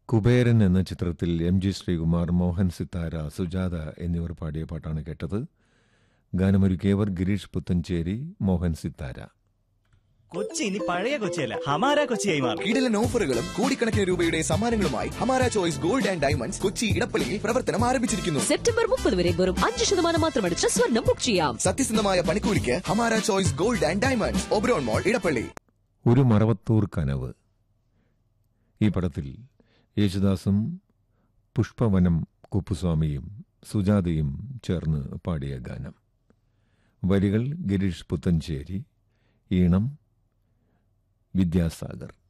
കുബേരൻ എന്ന ചിത്രത്തിൽ M G Sreekumar Mohan Sithara Sujatha എന്നിവർ പാടിയ പാട്ടാണ് കേട്ടത് ഗാനമൊരുക്കിയവർ ഗിരീഷ് പുത്തഞ്ചേരി മോഹൻ സിത്താര കൊച്ചി ഇനി പഴയ കൊച്ചിയല്ല ഹമാര കൊച്ചിയായി മാറും കിടിലൻ ഓഫറുകളും കോടിക്കണക്കിന് രൂപയുടെ സമ്മാനങ്ങളുമായി Hamara choice gold and diamonds Kochi ഇടപ്പള്ളിയിൽ പ്രവർത്തനം ആരംഭിച്ചിരിക്കുന്നു സെപ്റ്റംബർ മുപ്പത് വരെ വെറും അഞ്ച് ശതമാനം മാത്രമടിച്ച് സ്വർണം ബുക്ക് ചെയ്യാം സത്യസന്ധമായ പണിക്കൂലിക്ക് Hamara choice gold and diamonds Oberon mall Edappally ഒരു മറവത്തൂർ കനവ് ഈ പടത്തിൽ യേശുദാസും പുഷ്പവനം കുപ്പുസ്വാമിയും സുജാതയും ചേർന്ന് പാടിയ ഗാനം വരികൾ ഗിരീഷ് പുത്തഞ്ചേരി ഈണം വിദ്യാസാഗർ